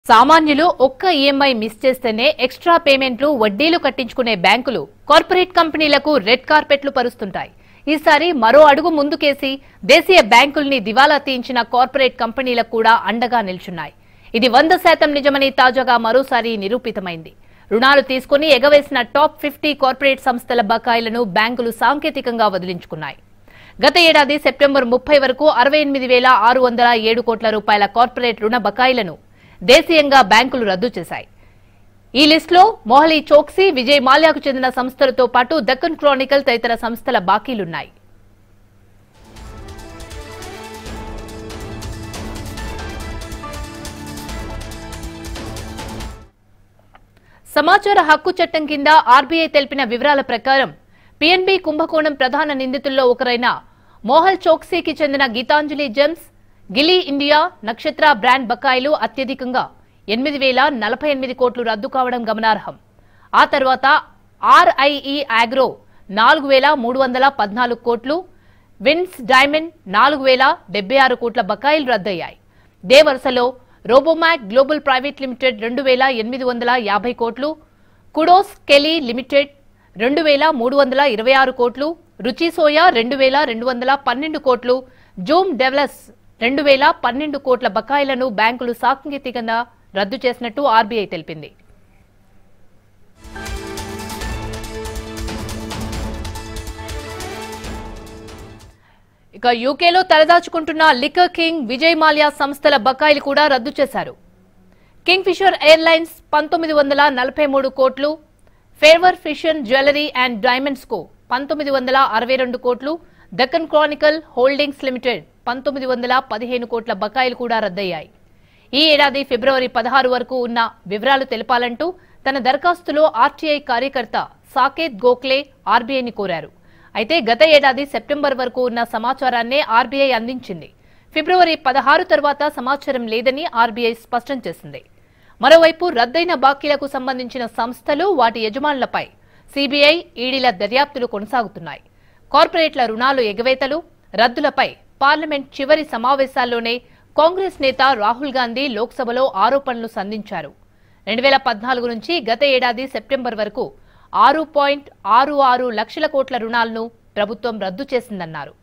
సామాన్యులు ఒక్క EMI miss చేస్తేనే ఎక్స్ట్రా పేమెంట్లు వడ్డీలు కట్టించుకునే బ్యాంకులు కార్పొరేట్ కంపెనీలకు రెడ్ కార్పెట్లు పరుస్తుంటాయి ఈసారి మరో అడుగు ముందుకేసి దేశీయ బ్యాంకుల్ని దివాలా తీయించిన కార్పొరేట్ కంపెనీలకు కూడా అండగా నిల్చున్నాయి ఇది వంద శాతం నిజమని తాజాగా మరోసారి నిరూపితమైంది రుణాలు తీసుకుని ఎగవేసిన టాప్ ఫిఫ్టీ కార్పొరేట్ సంస్థల బకాయిలను బ్యాంకులు సాంకేతికంగా వదిలించుకున్నాయి గత ఏడాది సెప్టెంబర్ ముప్పై వరకు అరవై ఎనిమిది వేల ఆరు వందల ఏడు కోట్ల రూపాయల కార్పొరేట్ రుణ బకాయిలను దేశీయంగా బ్యాంకులు రద్దు చేశాయి ఈ లిస్టులో మొహలీ చోక్సీ విజయ్ మాల్యాకు చెందిన సంస్థలతో పాటు దక్కన్ క్రానికల్ తదితర సంస్థల బాకీలున్నాయి సమాచార హక్కు చట్టం కింద ఆర్బీఐ తెలిపిన వివరాల ప్రకారం పిఎన్బి కుంభకోణం ప్రధాన నిందితుల్లో ఒకరైన మోహల్ చోక్సీకి చెందిన Gitanjali Gems Gili India Nakshatra brand బకాయిలు అత్యధికంగా ఎనిమిది వేల నలభై ఎనిమిది కోట్లు రద్దు కావడం గమనార్హం ఆ తర్వాత ఆర్ఐఈ ఆగ్రో నాలుగు వేల మూడు వందల పద్నాలుగు కోట్లు విన్స్ డైమండ్ నాలుగు వేల డెబ్బై ఆరు కోట్ల బకాయిలు రద్దయ్యాయి దే వరుసలో రోబోమాక్ గ్లోబల్ ప్రైవేట్ లిమిటెడ్ రెండు వేల ఎనిమిది వందల యాభై కోట్లు కుడోస్ కెలీ లిమిటెడ్ రెండు వేల మూడు వందల ఇరవై ఆరు కోట్లు రుచి సోయా రెండు వేల రెండు వందల పన్నెండు కోట్లు జూమ్ డెవలస్ రెండు వేల పన్నెండు కోట్ల బకాయిలను బ్యాంకులు సాంకేతికంగా రద్దు చేసినట్టు ఆర్బీఐ తెలిపింది ఇక యూకేలో తలదాచుకుంటున్న లిక్కర్ కింగ్ విజయ్ మాల్యా సంస్థల బకాయిలు కూడా రద్దు చేశారు కింగ్ ఫిషర్ ఎయిర్లైన్స్ పంతొమ్మిది వందల నలభై మూడు కోట్లు ఫేవర్ ఫిషన్ జ్యువెలరీ అండ్ డైమండ్స్ కు పంతొమ్మిది వందల అరవై రెండు కోట్లు దక్కన్ క్రానికల్ హోల్డింగ్స్ లిమిటెడ్ పంతొమ్మిది వందల పదిహేను కోట్ల బకాయిలు కూడా రద్దయ్యాయి ఈ ఏడాది ఫిబ్రవరి పదహారు వరకు ఉన్న వివరాలు తెలపాలంటూ తన దరఖాస్తులో ఆర్టీఐ కార్యకర్త సాకేత్ గోఖలే ఆర్బీఐని కోరారు అయితే గత ఏడాది సెప్టెంబర్ వరకు ఉన్న సమాచారాన్నే ఆర్బీఐ అందించింది ఫిబ్రవరి పదహారు తర్వాత సమాచారం లేదని ఆర్బీఐ స్పష్టం చేసింది మరోవైపు రద్దయిన బాకీలకు సంబంధించిన సంస్థలు వాటి యజమానులపై సీబీఐ ఈడీల దర్యాప్తులు కొనసాగుతున్నాయి కార్పొరేట్ల రుణాలు ఎగవేతలు రద్దులపై పార్లమెంట్ చివరి సమావేశాల్లోనే కాంగ్రెస్ నేత రాహుల్ గాంధీ లోక్సభలో ఆరోపణలు సంధించారు రెండు వేల పద్నాలుగు నుంచి గత ఏడాది సెప్టెంబర్ వరకు ఆరు పాయింట్ ఆరు ఆరు లక్షల కోట్ల రుణాలను ప్రభుత్వం రద్దు చేసిందన్నారు